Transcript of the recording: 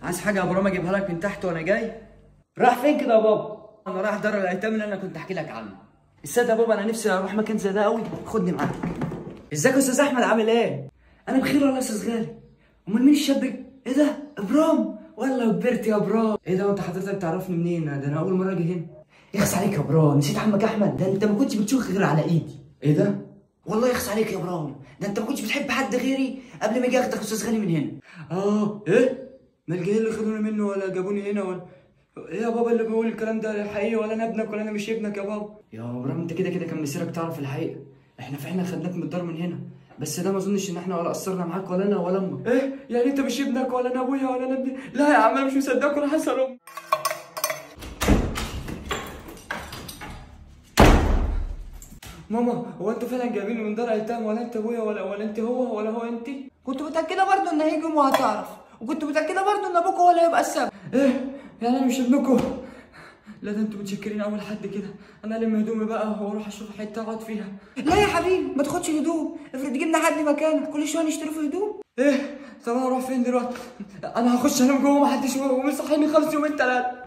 عايز حاجه يا ابراهيم اجيبها لك من تحت وانا جاي راح فين كده يا بابا انا رايح دار الايتام اللي انا كنت احكي لك عنه الساده يا بابا انا نفسي اروح مكان زي ده قوي خدني معاك ازيك يا استاذ احمد عامل ايه انا بخير والله يا استاذ غالي امال مين الشاب ايه ده ابرام والله كبرت يا ابرام ايه ده وانت حضرتك تعرفني منين ده انا اول مره اجي هنا يخس عليك يا ابرام نسيت عمك احمد ده انت ما كنتش بتشوف غير على ايدي ايه ده والله يخس عليك يا ابرام ده انت ما كنتش بتحب حد غيري قبل ما اجي اخدك استاذ غالي من هنا اه ايه ما الجايين اللي خدوني منه ولا جابوني هنا ولا ايه يا بابا اللي بيقول الكلام ده حقيقي ولا انا ابنك ولا انا مش ابنك يا بابا يا ابراهيم انت كده كده كان مسيرك تعرف الحقيقه احنا فعلا خدناك من الدار من هنا بس ده ما اظنش ان احنا ولا قصرنا معاك ولا انا ولا امك ايه يعني انت مش ابنك ولا انا ابويا ولا انا ابني لا يا عم انا مش مصدقك ولا حاسس امك ماما هو انتوا فعلا جايبيني من دار ايتام ولا انت ابويا ولا ولا انت هو ولا هو انت كنت متأكدة برضه إن هيجي وهتعرف وكنت متأكدة برضه إن أبوك هو اللي هيبقى السبب ايه يعني انا مش ابنكم لا ده انتوا متشكرين اول حد كده انا الم هدومي بقى واروح اشوف حته اقعد فيها لا يا حبيبي ما تاخدش هدوم افرض جبنا حد مكانك كل شوية نشتري في هدوم ايه طب انا اروح فين دلوقتي انا هخش انام جوه محدش ومصحيني خمس يومين ثلاثه